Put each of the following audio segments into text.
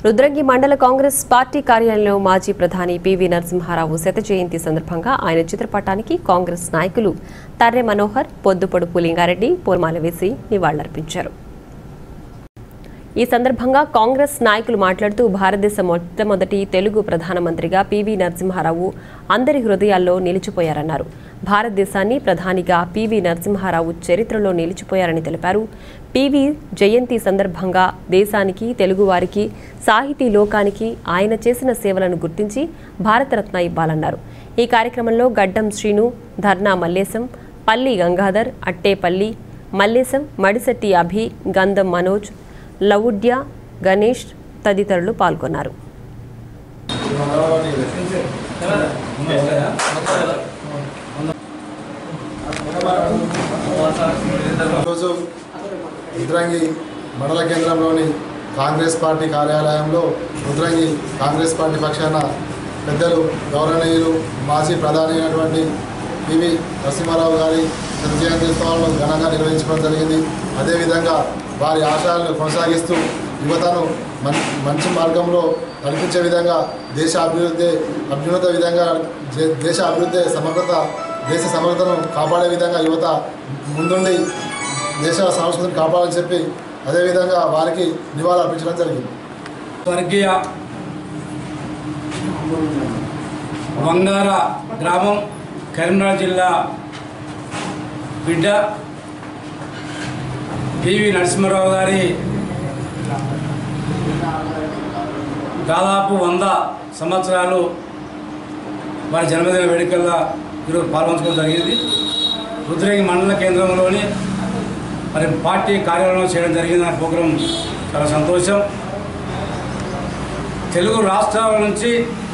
రుద్రంగి మండల కాంగ్రెస్ పార్టీ కార్యాలయంలో మాజీ ప్రధాని పివి నరసింహారావు శత జయంతి సందర్భంగా ఆయన చిత్రపటానికి కాంగ్రెస్ నాయకులు తర్రె మనోహర్ పొద్దుపొడు పులింగారెడ్డి పూర్మాల వేసి నివాళులర్పించారు ఈ సందర్భంగా కాంగ్రెస్ నాయకులు మాట్లాడుతూ భారతదేశ మొట్టమొదటి తెలుగు ప్రధానమంత్రిగా పివి నరసింహారావు అందరి హృదయాల్లో నిలిచిపోయారన్నారు భారతదేశాన్ని ప్రధానిగా పివి నరసింహారావు చరిత్రలో నిలిచిపోయారని తెలిపారు పివి జయంతి సందర్భంగా దేశానికి తెలుగువారికి సాహితీ లోకానికి ఆయన చేసిన సేవలను గుర్తించి భారతరత్న ఇవ్వాలన్నారు ఈ కార్యక్రమంలో గడ్డం శ్రీను ధర్నా మల్లేశం పల్లి గంగాధర్ అట్టేపల్లి మల్లేశం మడిశెట్టి అభి గంధం మనోజ్ లవుడ్య గణేష్ తదితరులు పాల్గొన్నారు ఈరోజు రుద్రంగి మండల కేంద్రంలోని కాంగ్రెస్ పార్టీ కార్యాలయంలో రుద్రంగి కాంగ్రెస్ పార్టీ పక్షాన పెద్దలు గౌరవనీయులు మాజీ ప్రధాని అయినటువంటి పివి నరసింహారావు గారి శత జయంతి ఉత్సవాలను ఘనంగా నిర్వహించడం జరిగింది అదేవిధంగా వారి ఆశయాలను కొనసాగిస్తూ యువతను మం మంచి మార్గంలో నడిపించే విధంగా దేశ అభివృద్ధి అభ్యున్నత విధంగా జే- దేశ అభివృద్ధి సమగ్రత దేశ సమగ్రతను కాపాడే విధంగా యువత ముందుండి దేశ సంస్కృతిని కాపాడాలని చెప్పి అదేవిధంగా వారికి నివాళులు అర్పించడం జరిగింది స్వర్గీయ వంగార గ్రామం కరీంనగర్ జిల్లా బిడ్డ పివి నరసింహారావు గారి దాదాపు వంద సంవత్సరాలు వారి జన్మదిన వేడుకల్లో ఈరోజు పాల్గొనడం జరిగింది రుద్రంగి మండల కేంద్రంలోని మరి పార్టీ కార్యాలయంలో చేయడం జరిగింది ఆ ప్రోగ్రాం చాలా సంతోషం తెలుగు రాష్ట్రాల నుంచి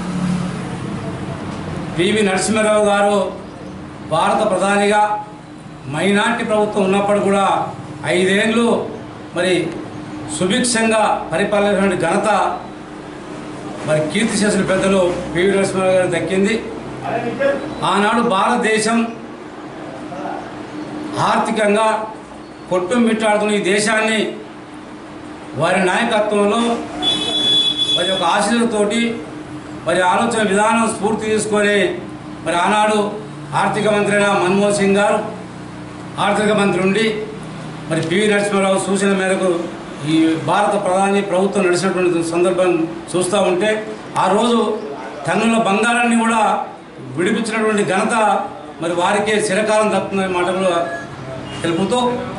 పివి నరసింహారావు గారు భారత ప్రధానిగా మైనార్టీ ప్రభుత్వం ఉన్నప్పుడు కూడా ఐదేళ్ళు మరి సుభిక్షంగా పరిపాలించినటువంటి ఘనత మరి కీర్తి చేసిన పెద్దలు పివి నరసింహారావు గారు దక్కింది ఆనాడు భారతదేశం ఆర్థికంగా కొట్టుమిట్టాడుతున్న ఈ దేశాన్ని వారి నాయకత్వంలో మరి ఒక ఆశలతోటి మరి ఆలోచన విధానం స్ఫూర్తి తీసుకొని మరి ఆనాడు ఆర్థిక మంత్రి అయిన మన్మోహన్ సింగ్ గారు ఆర్థిక మంత్రి ఉండి మరి పివి నరసింహారావు సూచన మేరకు ఈ భారత ప్రధాని ప్రభుత్వం నడిచినటువంటి సందర్భం చూస్తూ ఉంటే ఆ రోజు టన్నుల బంగారాన్ని కూడా విడిపించినటువంటి ఘనత మరి వారికే చిరకాలం దక్కుతున్న మాటలు తెలుపుతూ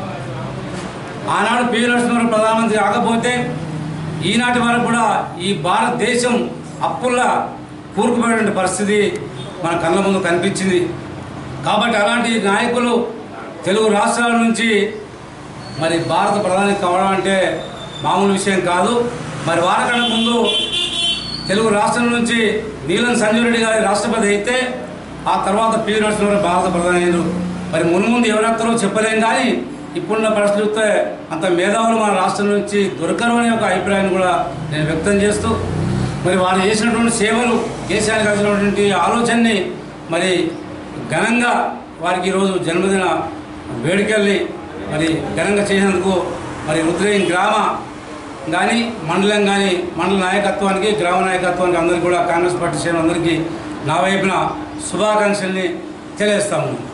ఆనాడు పివి నరసింహారావు ప్రధానమంత్రి కాకపోతే ఈనాటి వరకు కూడా ఈ భారతదేశం అప్పుల్లా కూరుకుపోయిన పరిస్థితి మన కళ్ళ ముందు కనిపించింది కాబట్టి అలాంటి నాయకులు తెలుగు రాష్ట్రాల నుంచి మరి భారత ప్రధాని కావడం అంటే మామూలు విషయం కాదు మరి వారికన్నా ముందు తెలుగు రాష్ట్రం నుంచి నీలం సంజయ్ రెడ్డి గారి రాష్ట్రపతి అయితే ఆ తర్వాత పి నరసింహారావు భారత ప్రధాని అయ్యారు మరి మున్ముందు ఎవరెక్కరో చెప్పలేం కానీ ఇప్పుడున్న పరిస్థితి చూస్తే అంత మేధావులు మన రాష్ట్రం నుంచి దొరకరు అనే ఒక అభిప్రాయాన్ని కూడా నేను వ్యక్తం చేస్తూ మరి వారు చేసినటువంటి సేవలు దేశానికి వచ్చినటువంటి ఆలోచనని మరి ఘనంగా వారికి ఈరోజు జన్మదిన వేడుకల్ని మరి ఘనంగా చేసినందుకు మరి రుద్రయం గ్రామ కానీ మండలం కానీ మండల నాయకత్వానికి గ్రామ నాయకత్వానికి అందరికీ కూడా కాంగ్రెస్ పార్టీ శ్రేణులందరికీ నా వైపున శుభాకాంక్షల్ని తెలియజేస్తాము